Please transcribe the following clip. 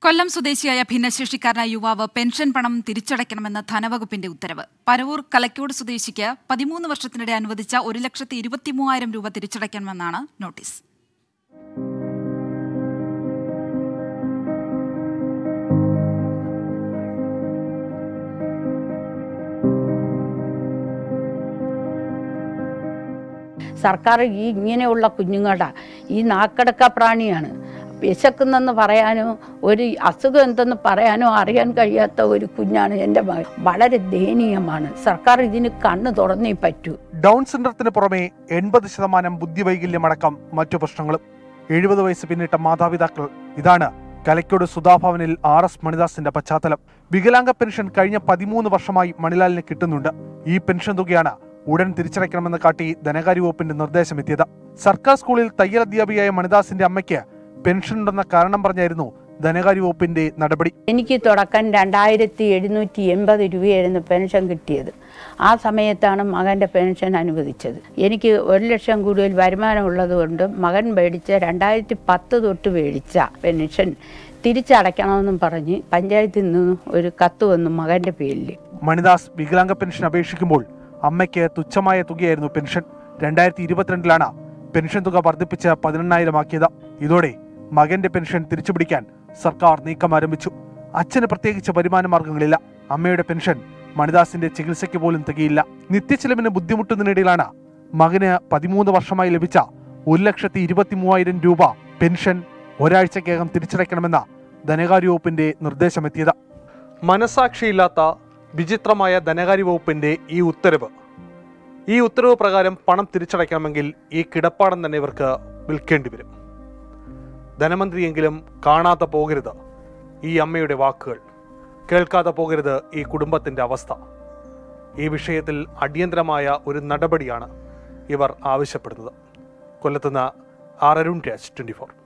കൊല്ലം സ്വദേശിയായ ഭിന്നശേഷിക്കാരനായ യുവാവ് പെൻഷൻ പണം തിരിച്ചടയ്ക്കണമെന്ന ധനവകുപ്പിന്റെ ഉത്തരവ് പരവൂർ കലക്കോട് സ്വദേശിക്ക് പതിമൂന്ന് വർഷത്തിനിടെ അനുവദിച്ച ഒരു ലക്ഷത്തി ഇരുപത്തി മൂവായിരം രൂപ തിരിച്ചടയ്ക്കണമെന്നാണ് നോട്ടീസ് സർക്കാർ ഈ ഇങ്ങനെയുള്ള കുഞ്ഞുങ്ങളുടെ ഈ നാക്കടക്ക പ്രാണിയാണ് വിശക്കുന്നെന്ന് പറയാനോ ഒരു അസുഖം എന്തെന്ന് പറയാനോ അറിയാൻ കഴിയാത്ത ഒരു കുഞ്ഞാണ് എൻ്റെ മകൻ വളരെ ദയനീയമാണ് സർക്കാർ ഇതിന് കണ്ണ് തുറന്നേ പറ്റൂ ഡൗൺ സിൻഡ്രത്തിന് പുറമെ എൺപത് ശതമാനം ബുദ്ധിവൈകല്യമടക്കം മറ്റു പ്രശ്നങ്ങളും എഴുപത് വയസ്സ് പിന്നിട്ട മാതാപിതാക്കൾ ഇതാണ് കലയ്ക്കോട് സുധാഭവനിൽ ആർ എസ് മണിദാസിന്റെ പശ്ചാത്തലം വികലാംഗ പെൻഷൻ കഴിഞ്ഞ പതിമൂന്ന് വർഷമായി മണിലാലിന് കിട്ടുന്നുണ്ട് ഈ പെൻഷൻ തുകയാണ് ഉടൻ തിരിച്ചടയ്ക്കണമെന്ന് കാട്ടി ധനകാര്യ വകുപ്പിന്റെ നിർദ്ദേശമെത്തിയത് സർക്കാർ സ്കൂളിൽ തയ്യൽ അധ്യാപികയായ മണിദാസിന്റെ അമ്മയ്ക്ക് പെൻഷൻ ഉണ്ടെന്ന കാരണം പറഞ്ഞായിരുന്നു ധനകാര്യ വകുപ്പിന്റെ നടപടി എനിക്ക് തുടക്കം രണ്ടായിരത്തി എഴുന്നൂറ്റി എൺപത് രൂപയായിരുന്നു പെൻഷൻ കിട്ടിയത് ആ സമയത്താണ് മകൻ്റെ പെൻഷൻ അനുവദിച്ചത് എനിക്ക് ഒരു ലക്ഷം കൂടുതൽ വരുമാനമുള്ളത് കൊണ്ട് മകൻ മേടിച്ച രണ്ടായിരത്തി പത്ത് തൊട്ട് മേടിച്ച പെൻഷൻ തിരിച്ചടയ്ക്കണമെന്നും പറഞ്ഞ് പഞ്ചായത്തിൽ നിന്ന് ഒരു കത്ത് വന്നു മകൻ്റെ പേരിൽ മണിദാസ് വികലാംഗ പെൻഷൻ അപേക്ഷിക്കുമ്പോൾ അമ്മയ്ക്ക് തുച്ഛമായ തുകയായിരുന്നു പെൻഷൻ രണ്ടായിരത്തി ഇരുപത്തിരണ്ടിലാണ് പെൻഷൻ തുക വർദ്ധിപ്പിച്ച് പതിനെണ്ണായിരം ആക്കിയത് ഇതോടെ മകന്റെ പെൻഷൻ തിരിച്ചുപിടിക്കാൻ സർക്കാർ നീക്കം ആരംഭിച്ചു അച്ഛന് പ്രത്യേകിച്ച് വരുമാന മാർഗങ്ങളില്ല അമ്മയുടെ പെൻഷൻ മണിദാസിന്റെ ചികിത്സയ്ക്ക് പോലും തികയില്ല നിത്യച്ചെലവിന് ബുദ്ധിമുട്ടുന്നതിനിടയിലാണ് മകന് പതിമൂന്ന് വർഷമായി ലഭിച്ച ഒരു ലക്ഷത്തി ഇരുപത്തി മൂവായിരം രൂപ പെൻഷൻ ഒരാഴ്ചക്കകം തിരിച്ചടയ്ക്കണമെന്ന ധനകാര്യ വകുപ്പിന്റെ നിർദ്ദേശമെത്തിയത് മനസാക്ഷിയില്ലാത്ത വിചിത്രമായ ധനകാര്യ വകുപ്പിന്റെ ഈ ഉത്തരവ് ഈ ഉത്തരവ് പ്രകാരം പണം തിരിച്ചടയ്ക്കണമെങ്കിൽ ഈ കിടപ്പാടം തന്നെ ഇവർക്ക് വിൽക്കേണ്ടി വരും ധനമന്ത്രിയെങ്കിലും കാണാതെ പോകരുത് ഈ അമ്മയുടെ വാക്കുകൾ കേൾക്കാതെ പോകരുത് ഈ കുടുംബത്തിന്റെ അവസ്ഥ ഈ വിഷയത്തിൽ അടിയന്തരമായ ഒരു നടപടിയാണ് ഇവർ ആവശ്യപ്പെടുന്നത് കൊല്ലത്തുനിന്ന് R Arun Raj twenty four